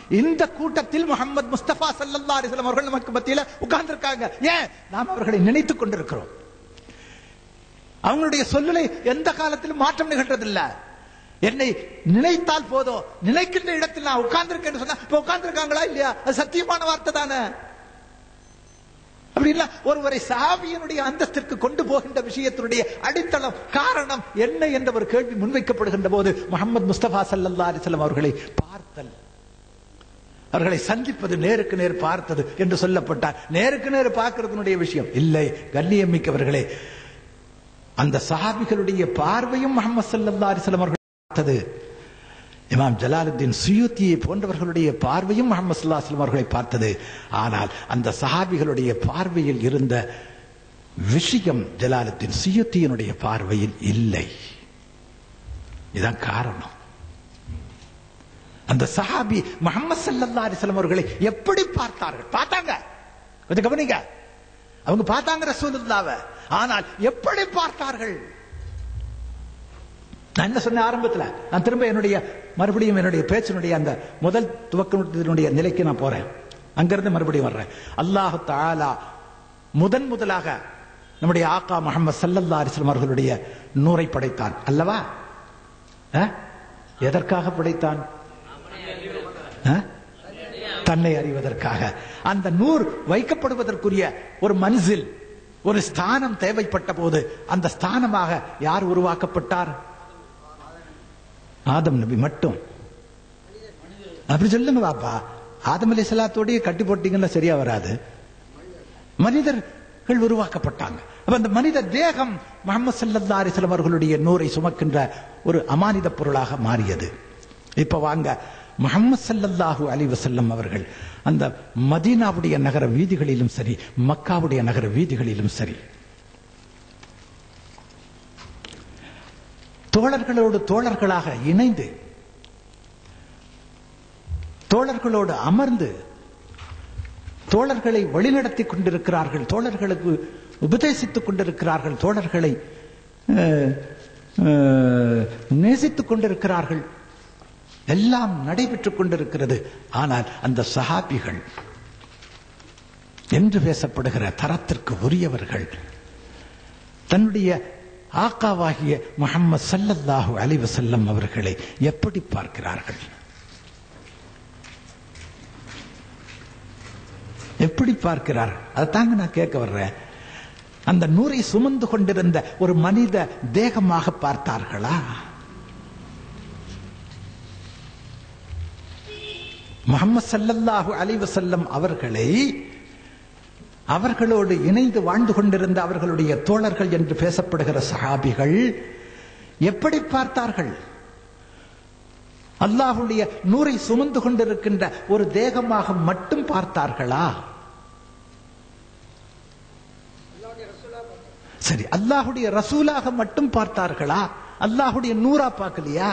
இந்த கூட்டத்தில் முகமது முஸ்தபா சல்லல்லா அலிஸ்லாம் அவர்கள் நமக்கு மத்தியில் உட்கார்ந்திருக்காங்க ஏன் நாம் அவர்களை நினைத்துக் கொண்டிருக்கிறோம் அவங்களுடைய சொல்லிலே எந்த காலத்திலும் மாற்றம் நிகழ்றதில்லை என்னை நினைத்தால் போதும் நினைக்கின்ற இடத்தில் நான் உட்கார்ந்திருக்கேன்னு சொன்னா இப்ப உட்கார்ந்திருக்காங்களா இல்லையா அது சத்தியமான வார்த்தை தானே அப்படி இல்ல ஒருவரை சாவியனுடைய அந்தஸ்திற்கு கொண்டு போகின்ற விஷயத்தினுடைய அடித்தளம் காரணம் என்ன என்ற ஒரு கேள்வி முன்வைக்கப்படுகின்ற போது முகமது முஸ்தபா சல்லல்லா அலிசல்லாம் அவர்களை பார்த்தல் அவர்களை சந்திப்பது நேருக்கு நேர் பார்த்தது என்று சொல்லப்பட்டார் நேருக்கு நேர் பார்க்கறதுனுடைய விஷயம் இல்லை கண்ணியமிக்கவர்களே அந்த சஹாபிகளுடைய பார்வையும் முகமது சல்லல்லா அலிஸ்லாம் அவர்கள் பார்த்தது இமாம் ஜலாலுத்தீன் சுயூத்தியை போன்றவர்களுடைய பார்வையும் முகமது சல்லா அஸ்லாம் அவர்களை பார்த்தது ஆனால் அந்த சஹாபிகளுடைய பார்வையில் இருந்த விஷயம் ஜலாலுத்தீன் சுயூத்தியினுடைய பார்வையில் இல்லை இதான் காரணம் அந்த சஹாபி முகமது சல்லல்லா அலிஸ்லாம் அவர்களை எப்படி பார்த்தார்கள் பார்த்தாங்க கொஞ்சம் கவனிங்க அவங்க பார்த்தாங்க ரசூலுல்லாவை ஆனால் எப்படி பார்த்தார்கள் நான் என்ன சொன்ன ஆரம்பத்தில் நான் திரும்ப என்னுடைய மறுபடியும் என்னுடைய பேச்சினுடைய அந்த முதல் துவக்கத்தினுடைய நிலைக்கு நான் போறேன் அங்கிருந்து மறுபடியும் வர்றேன் அல்லாஹு தாலா முதன் முதலாக நம்முடைய ஆக்கா முகமது சல்லல்லா அலிஸ்லாம் அவர்களுடைய நூரை படைத்தான் அல்லவா அஹ்? எதற்காக படைத்தான் அஹ்? தன்னை அறிவதற்காக அந்த நூர் வைக்கப்படுவதற்குரிய ஒரு மன்சில் ஒரு ஸ்தானம் தேவைப்பட்ட போது அந்த ஸ்தானமாக யார் உருவாக்கப்பட்டார் ஆதம் நபி மட்டும் அப்படி சொல்லுங்க பாப்பா ஆதம் அலி சலாத்தோடய கட்டி போட்டீங்கன்னா சரியா வராது மனிதர்கள் உருவாக்கப்பட்டாங்க அப்ப அந்த மனித தேகம் முகமது சல்லா அலிஸ்லாம் அவர்களுடைய நூரை சுமக்கின்ற ஒரு அமானித பொருளாக மாறியது இப்ப வாங்க முகமது சல்லல்லாஹு அலி வசல்லம் அவர்கள் அந்த மதீனாவுடைய நகர வீதிகளிலும் சரி மக்காவுடைய நகர வீதிகளிலும் சரி தோழர்களோடு தோழர்களாக இணைந்து தோழர்களோடு அமர்ந்து தோழர்களை வழிநடத்தி கொண்டிருக்கிறார்கள் தோழர்களுக்கு உபதேசித்துக் கொண்டிருக்கிறார்கள் தோழர்களை அஹ், அஹ், நேசித்துக் கொண்டிருக்கிறார்கள் எல்லாம் நடைபெற்றுக் கொண்டிருக்கிறது ஆனால் அந்த சஹாபிகள் என்று பேசப்படுகிற தரத்திற்கு உரியவர்கள் தன்னுடைய ஆக்காவாகிய முகம்மது சல்லல்லாஹு அலைஹி வஸல்லம் அவர்களை எப்படி பார்க்கிறார்கள் எப்படி பார்க்கிறார் அதைத்தாங்க நான் கேட்க வர்றேன் அந்த நூரை சுமந்து கொண்டிருந்த ஒரு மனித தேகமாக பார்த்தார்களா முகமது சல்லல்லாஹு அலைஹி வஸல்லம் அவர்களை அவர்களோடு இணைந்து வாழ்ந்து கொண்டிருந்த அவர்களுடைய தோழர்கள் என்று பேசப்படுகிற சஹாபிகள் எப்படி பார்த்தார்கள் அல்லாஹுடைய நூரை சுமந்து கொண்டிருக்கின்ற ஒரு தேகமாக மட்டும் பார்த்தார்களா சரி அல்லாஹுடைய ரசூலாக மட்டும் பார்த்தார்களா அல்லாஹுடைய நூறா பார்க்கலையா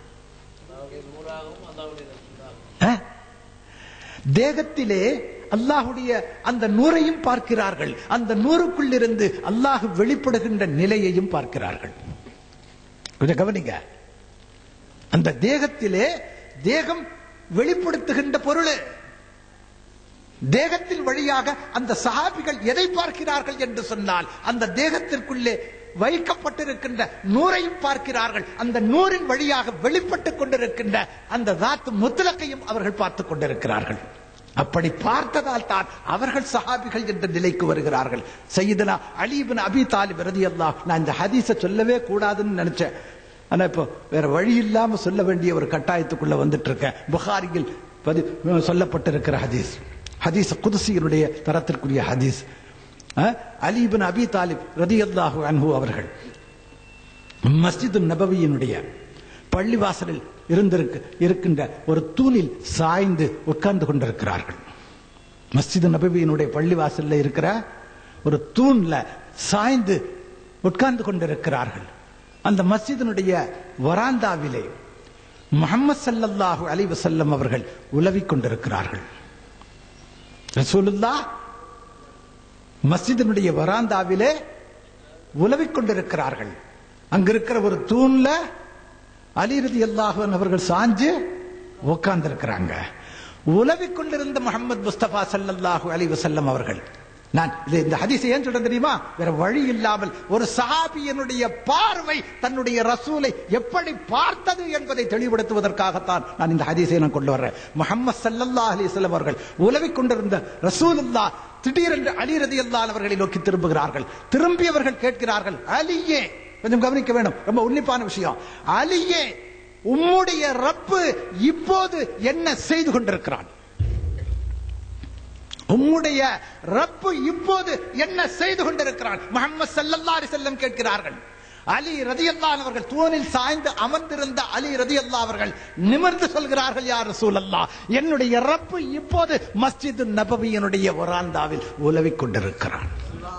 அஹ்? தேகத்திலே அல்லாஹுடைய அந்த நூறையும் பார்க்கிறார்கள் அந்த நூறுக்குள்ளிருந்து அல்லாஹ் வெளிப்படுகின்ற நிலையையும் பார்க்கிறார்கள் கொஞ்சம் கவனிங்க அந்த தேகத்திலே தேகம் வெளிப்படுத்துகின்ற பொருள் தேகத்தின் வழியாக அந்த சஹாபிகள் எதை பார்க்கிறார்கள் என்று சொன்னால் அந்த தேகத்திற்குள்ளே வைக்கப்பட்டிருக்கின்ற நூறையும் பார்க்கிறார்கள் அந்த நூறின் வழியாக வெளிப்பட்டுக் கொண்டிருக்கின்ற அந்த தாத்து முத்தலக்கையும் அவர்கள் பார்த்துக் கொண்டிருக்கிறார்கள் அப்படி பார்த்ததால் தான் அவர்கள் சஹாபிகள் என்ற நிலைக்கு வருகிறார்கள் சையீதனா அலிபின் அபி தாலிப் ரதியல்லாஹ் நான் இந்த ஹதீஸை சொல்லவே கூடாதுன்னு நினைச்சேன் ஆனா இப்போ வேற வழி இல்லாம சொல்ல வேண்டிய ஒரு கட்டாயத்துக்குள்ள வந்துட்டு இருக்கேன் புகாரியில் பதி சொல்லப்பட்டிருக்கிற ஹதீஸ் ஹதீஸ் குதிசியினுடைய தரத்திற்குரிய ஹதீஸ் அஹ், அலி இப்னு அபி தாலிப் ரதியல்லாஹு அன்ஹு அவர்கள் மஸ்ஜிது நபவியினுடைய பள்ளிவாசலில் இருந்திருக்கு இருக்கின்ற ஒரு தூணில் சாய்ந்து உட்கார்ந்து கொண்டிருக்கிறார்கள் மஸ்ஜிது நபவியினுடைய பள்ளிவாசல்ல இருக்கிற ஒரு தூண்ல சாய்ந்து உட்கார்ந்து கொண்டிருக்கிறார்கள் அந்த மஸ்ஜிதினுடைய வராந்தாவிலே முகமது ஸல்லல்லாஹு அலைஹி வஸல்லம் அவர்கள் உலவிக் கொண்டிருக்கிறார்கள் ரசூலுல்லாஹ் மஸ்ஜிதினுடைய வராந்தாவிலே உலவிக் கொண்டிருக்கிறார்கள் அங்கிருக்கிற ஒரு தூண்ல அலிரதி அல்லாஹன் அவர்கள் சாஞ்சு உட்கார்ந்து இருக்கிறாங்க உலவிக் கொண்டிருந்த முகமது முஸ்தபா சல்லல்லாஹு அலைஹி வஸல்லம் அவர்கள் நான் இது இந்த ஹதீஸை ஏன் சொல்றேன் தெரியுமா வேற வழி இல்லாமல் ஒரு சஹாபியனுடைய பார்வை தன்னுடைய ரசூலை எப்படி பார்த்தது என்பதை தெளிவுபடுத்துவதற்காகத்தான் நான் இந்த ஹதீஸை நான் கொண்டு வர்றேன் முகமது சல்லல்லாஹு அலைஹி வஸல்லம் அவர்கள் உலவிக் கொண்டிருந்த ரசூலுல்லா திடீரென்று அலி ரதியல்லாஹு அவர்களை நோக்கி திரும்புகிறார்கள் திரும்பியவர்கள் கேட்கிறார்கள் அலியே கொஞ்சம் கவனிக்க வேண்டும் ரொம்ப உன்னிப்பான விஷயம் அலியே உம்முடைய ரப்பு இப்போது என்ன செய்து கொண்டிருக்கிறான் உம்முடைய ரப்பு இப்போது என்ன செய்து கொண்டிருக்கிறான் முகமது ஸல்லல்லாஹு அலைஹி வஸல்லம் கேட்கிறார்கள் அலி ரதியல்லாஹு அவர்கள் தூணில் சாய்ந்து அமர்ந்திருந்த அலி ரதியல்லாஹு அவர்கள் நிமிர்ந்து சொல்கிறார்கள் யார் ரசூலல்லாஹ் என்னுடைய ரப்பு இப்போது மஸ்ஜிது நபவியினுடைய வராந்தாவில் உலவிக் கொண்டிருக்கிறான்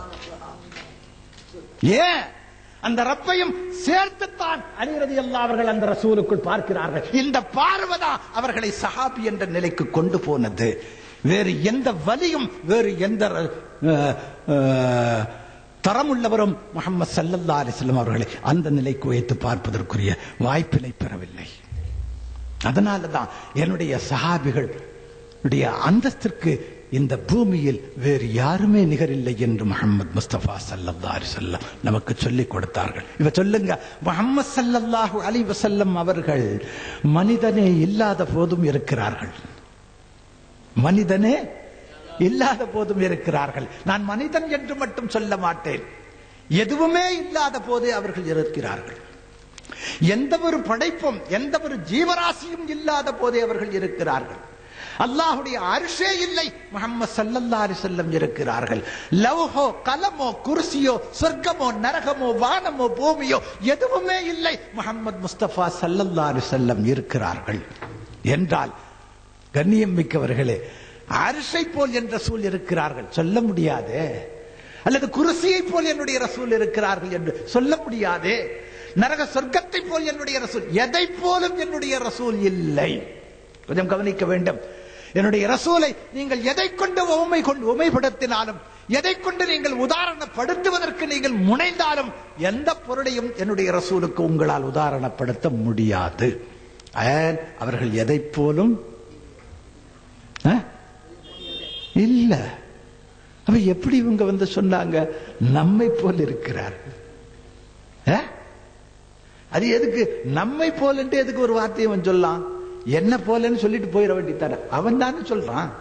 ஏன் அந்த ரப்பையும் சேர்த்துத்தான் அலி ரதியல்லாஹு அவர்கள் அந்த ரசூலுக்குள் பார்க்கிறார்கள் இந்த பார்வைதான் அவர்களை சஹாபி என்ற நிலைக்கு கொண்டு போனது வேறு எந்த வலியும் வேறு எந்த அஹ், அஹ், தரமுள்ளவரும் முகமது சல்லல்லா அலிஸ்லாம் அவர்களை அந்த நிலைக்கு உயர்த்து பார்ப்பதற்குரிய வாய்ப்பினை பெறவில்லை அதனால தான் என்னுடைய சஹாபிகள் உடைய அந்தஸ்திற்கு இந்த பூமியில் வேறு யாருமே நிகரில்லை என்று முகமது முஸ்தபா சல்லல்லா அலிசல்லம் நமக்கு சொல்லிக் கொடுத்தார்கள் இவ சொல்லுங்க முகமது சல்லல்லாஹு அலி வசல்லம் அவர்கள் மனிதனே இல்லாத போதும் இருக்கிறார்கள் மனிதனே இல்லாத போதும் இருக்கிறார்கள் நான் மனிதன் என்று மட்டும் சொல்ல மாட்டேன் எதுவுமே இல்லாத போதே அவர்கள் இருக்கிறார்கள் எந்த ஒரு படைப்பும் எந்த ஒரு ஜீவராசியும் இல்லாத போதே அவர்கள் இருக்கிறார்கள் அல்லாஹுடைய அரிசே இல்லை முகமது சல்லல்லா செல்லம் இருக்கிறார்கள் லவ்ஹோ கலமோ குர்சியோ சொர்க்கமோ நரகமோ வானமோ பூமியோ எதுவுமே இல்லை முகமது முஸ்தபா சல்லல்லா செல்லம் இருக்கிறார்கள் என்றால் கண்ணியம் மிக்கவர்களே அரிசை போல் என்ற சூழ் இருக்கிறார்கள் சொல்ல முடியாதே அல்லது குருசியை போல் என்னுடைய ரசூல் இருக்கிறார்கள் என்று சொல்ல முடியாதே நரக சொர்க்கத்தை போல் என்னுடைய ரசூல் எதை போலும் என்னுடைய ரசூல் இல்லை கொஞ்சம் கவனிக்க வேண்டும் என்னுடைய ரசூலை நீங்கள் எதை கொண்டு உமை கொண்டு உமைப்படுத்தினாலும் எதை கொண்டு நீங்கள் உதாரணப்படுத்துவதற்கு நீங்கள் முனைந்தாலும் எந்த பொருளையும் என்னுடைய ரசூலுக்கு உங்களால் உதாரணப்படுத்த முடியாது And அவர்கள் எதை போலும் ஆ? இல்ல அப்ப எப்படி இவங்க வந்து சொன்னாங்க நம்மை போல் இருக்கிறார்கள் ஆ? அது எதுக்கு நம்மை போலன்ட்டு எதுக்கு ஒரு வார்த்தையை அவன் சொல்லலாம் என்ன போலன்னு சொல்லிட்டு போயிட வேண்டித்தான அவன் தானே சொல்றான்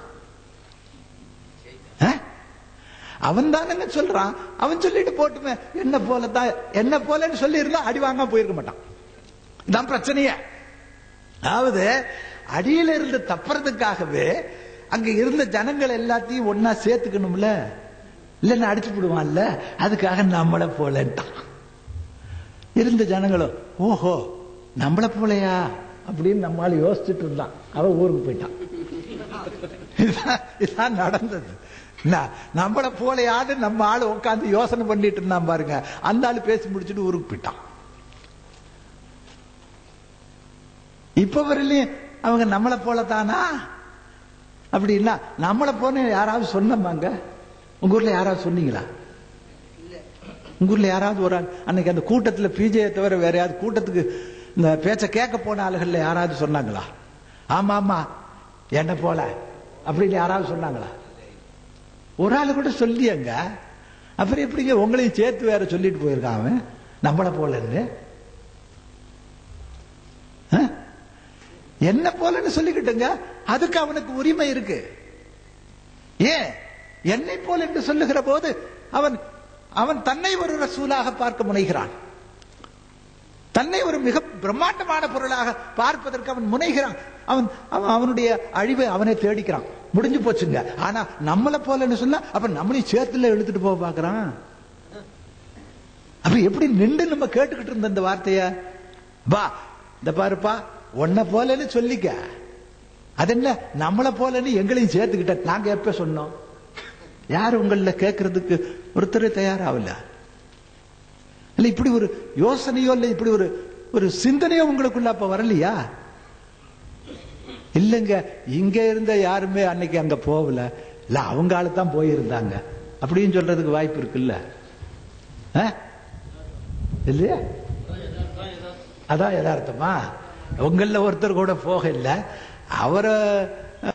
ஆ? அவன் தானங்க சொல்றான் அவன் சொல்லிட்டு போட்டுமே என்ன போல தான் என்ன போலன்னு சொல்லி இருந்தா அடி வாங்காம போயிருக்க மாட்டான் இதான் பிரச்சனையே அதாவது அடியில இருந்து தப்புறதுக்காகவே அங்க இருந்த ஜனங்கள் எல்லாத்தையும் ஒன்னா சேர்த்துக்கணும்ல இல்லைன்னா அடிச்சு விடுவான்ல அதுக்காக நம்மளை போலன்ட்டான் இருந்த ஜனங்களும் ஓஹோ நம்மள போலையா அப்படின்னு நம்மால யோசிச்சுட்டு இருந்தான் அவன் ஊருக்கு போயிட்டான் இதுதான் இதுதான் நடந்தது என்ன, நம்மள போலையான்னு நம்ம ஆளு உட்காந்து யோசனை பண்ணிட்டு இருந்தான் பாருங்க அந்த ஆளு பேசி முடிச்சுட்டு ஊருக்கு போயிட்டான் இப்ப வரலையும் அவங்க நம்மளை போலத்தானா அப்படின்னா நம்மளை போன யாராவது சொன்னமாங்க உங்க ஊர்ல யாராவது சொன்னீங்களா உங்க ஊர்ல யாராவது ஒரு ஆள் அன்னைக்கு அந்த கூட்டத்துல பிஜேயை தவிர வேற யாராவது கூட்டத்துக்கு இந்த பேச்ச கேட்க போன ஆளுகள்ல யாராவது சொன்னாங்களா ஆமா ஆமா என்ன போல அப்படின்னு யாராவது சொன்னாங்களா ஒரு ஆளு கூட சொல்லியங்க அப்புறம் எப்படிங்க உங்களையும் சேர்த்து வேற சொல்லிட்டு போயிருக்கான் அவன் நம்மளை போலன்னு ஆ? என்ன போலன்னு சொல்லிக்கிட்டுங்க அதுக்கு அவனுக்கு உரிமை இருக்கு ஏன் என்னை போல என்று சொல்லுகிற போது அவன் அவன் தன்னை ஒரு ரசூலாக பார்க்க முனைகிறான் தன்னை ஒரு மிக பிரம்மாண்டமான பொருளாக பார்ப்பதற்கு அவன் முனைகிறான் அவன் அவன் அவனுடைய அழிவை அவனே தேடிக்கிறான் முடிஞ்சு போச்சுங்க ஆனா நம்மளை போலன்னு சொன்னா அப்ப நம்மளையும் சேர்த்துல இழுத்துட்டு போக பாக்குறான் அப்ப எப்படி நின்று நம்ம கேட்டுக்கிட்டு இருந்த இந்த வார்த்தைய வா இந்த பாருப்பா உன்னை போலன்னு சொல்லிக்க அது என்ன நம்மளை போலன்னு எங்களையும் சேர்த்துக்கிட்ட நாங்க எப்ப சொன்னோம் யார் உங்கள கேட்கறதுக்கு ஒருத்தர் தயாராகல இல்ல இப்படி ஒரு யோசனையோ இல்ல இப்படி ஒரு ஒரு சிந்தனையோ உங்களுக்குள்ள அப்ப வரலையா இல்லைங்க இங்க இருந்த யாருமே அன்னைக்கு அங்க போகல இல்ல அவங்க ஆளு தான் போயிருந்தாங்க அப்படின்னு சொல்றதுக்கு வாய்ப்பு இருக்குல்ல ஆ? இல்லையா அதான் யதார்த்தமா உங்கள ஒருத்தர் கூட போக இல்ல அவரை